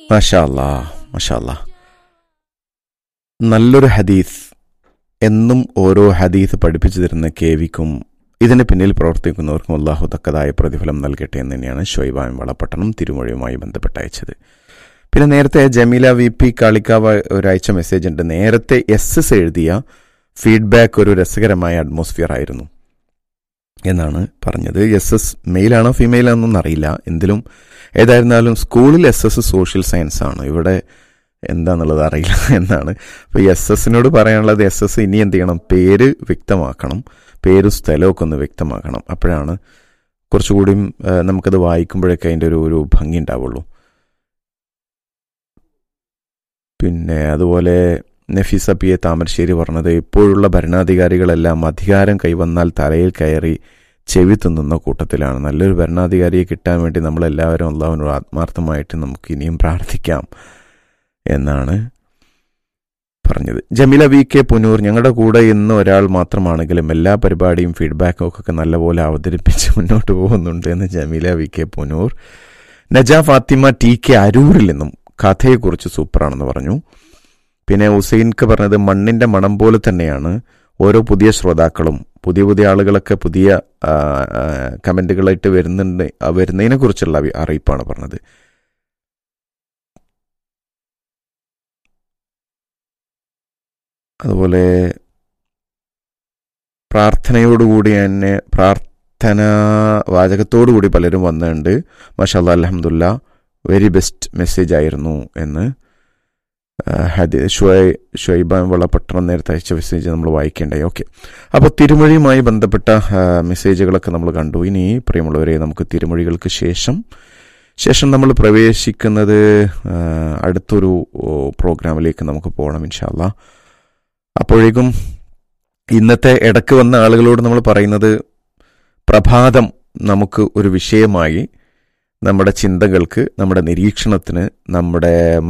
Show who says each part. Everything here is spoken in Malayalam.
Speaker 1: മഷാല്ലാ മഷാല്ലാ നല്ലൊരു ഹദീസ് എന്നും ഓരോ ഹദീസ് പഠിപ്പിച്ചു തരുന്ന കേവിക്കും ഇതിന് പിന്നിൽ പ്രവർത്തിക്കുന്നവർക്കും അള്ളാഹു തക്കതായ പ്രതിഫലം നൽകട്ടെ എന്ന് തന്നെയാണ് ഷൊയ്ബാൻ വളപട്ടണം തിരുമൊഴിയുമായി ബന്ധപ്പെട്ട് അയച്ചത് പിന്നെ നേരത്തെ ജമീല വി പി കാളിക്കാവ് ഒരയച്ച മെസ്സേജ് ഉണ്ട് നേരത്തെ എസ് എസ് എഴുതിയ ഫീഡ്ബാക്ക് ഒരു രസകരമായ അറ്റ്മോസ്ഫിയർ ആയിരുന്നു എന്നാണ് പറഞ്ഞത് എസ് എസ് മെയിലാണോ ഫീമെയിൽ ആണെന്നൊന്നും അറിയില്ല എന്തിലും ഏതായിരുന്നാലും സ്കൂളിൽ എസ് എസ് സോഷ്യൽ സയൻസ് ആണ് ഇവിടെ എന്താന്നുള്ളത് അറിയില്ല എന്നാണ് അപ്പോൾ എസ് എസിനോട് പറയാനുള്ളത് എസ് എസ് ഇനി എന്ത് ചെയ്യണം പേര് വ്യക്തമാക്കണം പേരും സ്ഥലമൊക്കെ ഒന്ന് വ്യക്തമാക്കണം അപ്പോഴാണ് കുറച്ചുകൂടിയും ആ, നമുക്കത് വായിക്കുമ്പോഴൊക്കെ അതിൻ്റെ ഒരു ഒരു ഭംഗി ഉണ്ടാവുള്ളൂ പിന്നെ അതുപോലെ നഫീസ പി എ താമരശ്ശേരി പറഞ്ഞത് ഇപ്പോഴുള്ള ഭരണാധികാരികളെല്ലാം അധികാരം കൈവന്നാൽ തലയിൽ കയറി ചെവി തിന്നുന്ന കൂട്ടത്തിലാണ് നല്ലൊരു ഭരണാധികാരിയെ കിട്ടാൻ വേണ്ടി നമ്മളെല്ലാവരും അള്ളാഹുവിനോട് ആത്മാർത്ഥമായിട്ട് നമുക്ക് ഇനിയും പ്രാർത്ഥിക്കാം എന്നാണ് പറഞ്ഞത് ജമീല വി കെ പുനൂർ ഞങ്ങളുടെ കൂടെ ഇന്ന് ഒരാൾ മാത്രമാണെങ്കിലും എല്ലാ പരിപാടിയും ഫീഡ്ബാക്കും ഒക്കെ നല്ലപോലെ അവതരിപ്പിച്ച് മുന്നോട്ട് പോകുന്നുണ്ട് എന്ന് Jameela V K Punoor Naja Fathima T K അരൂരിൽ നിന്നും കഥയെക്കുറിച്ച് സൂപ്പറാണെന്ന് പറഞ്ഞു പിന്നെ ഹുസൈൻക്ക് പറഞ്ഞത് മണ്ണിന്റെ മണം പോലെ തന്നെയാണ് ഓരോ പുതിയ ശ്രോതാക്കളും പുതിയ പുതിയ ആളുകളൊക്കെ പുതിയ ആ, ആ, കമന്റുകളായിട്ട് വരുന്നുണ്ട് ആ, വരുന്നതിനെ കുറിച്ചുള്ള അറി- അറിയിപ്പാണ് പറഞ്ഞത് അതുപോലെ പ്രാർത്ഥനയോടുകൂടി തന്നെ പ്രാർത്ഥന വാചകത്തോടുകൂടി പലരും വന്നിട്ടുണ്ട് മഷാല്ല അലഹമുല്ല വെരി ബെസ്റ്റ് മെസ്സേജ് ആയിരുന്നു എന്ന് ആ, ഹദി ഷുഐ ഷുഐബാൻ വളപട്ടണം നേരത്തെ അയച്ച മെസ്സേജ് നമ്മൾ വായിക്കേണ്ടായി ഓക്കെ അപ്പോൾ തിരുമൊഴിയുമായി ബന്ധപ്പെട്ട ആ, മെസ്സേജുകളൊക്കെ നമ്മൾ കണ്ടു ഇനി പ്രിയമുള്ളവരെ നമുക്ക് തിരുമൊഴികൾക്ക് ശേഷം ശേഷം നമ്മൾ പ്രവേശിക്കുന്നത് ആ, അടുത്തൊരു ഓ, പ്രോഗ്രാമിലേക്ക് നമുക്ക് പോകണം ഇൻഷാല്ല അപ്പോഴേക്കും ഇന്നത്തെ ഇടക്ക് വന്ന ആളുകളോട് നമ്മൾ പറയുന്നത് പ്രഭാതം നമുക്ക് ഒരു വിഷയമായി നമ്മുടെ ചിന്തകൾക്ക് നമ്മുടെ നിരീക്ഷണത്തിന് നമ്മുടെ